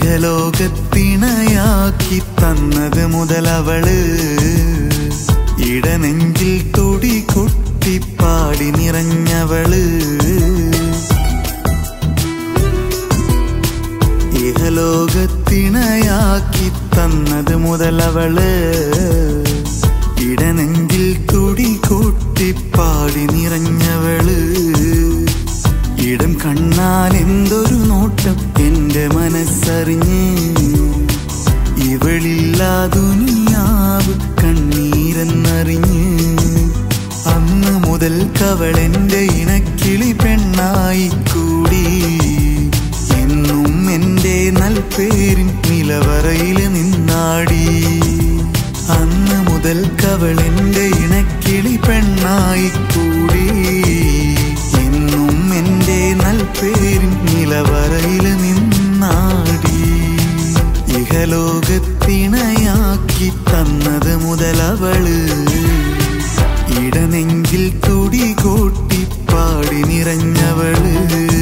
ഇഹലോകത്തിണയാക്കി തന്നത് മുതലവള് ഇടനെഞ്ചിൽ തുടി കൊട്ടി പാടി നിറഞ്ഞവള് ഇഹലോകത്തിണയാക്കി തന്നത് മുതലവള് ഇടനെഞ്ചിൽ തുടി കൊട്ടി പാടി നിറഞ്ഞവള് ഇടം കണ്ണാൽ എന്തൊരു നോട്ടം എന്റെ മനസ്സറിഞ്ഞ് ഇവളില്ലാ ദുനിയാവ് കണ്ണീരെന്നറിഞ്ഞ് അന്ന് മുതൽ കവളെന്റെ ഇണക്കിളി പെണ്ണായി കൂടി എന്നും എന്റെ നൽപേരിൻ നിലവറയിൽ നിന്നാടി അന്ന് മുതൽ കവളെന്റെ ഇണക്കിളി പെണ്ണായി കൂടി എന്നും എന്റെ നൽപേരിൻ നിലവറയിൽ നിന്നാടി ഇഹലോകത്തിണയാക്കി തന്നത് മുതലവള് ഇടനെഞ്ചിൽ തുടി കോട്ടി പാടി നിറഞ്ഞവള്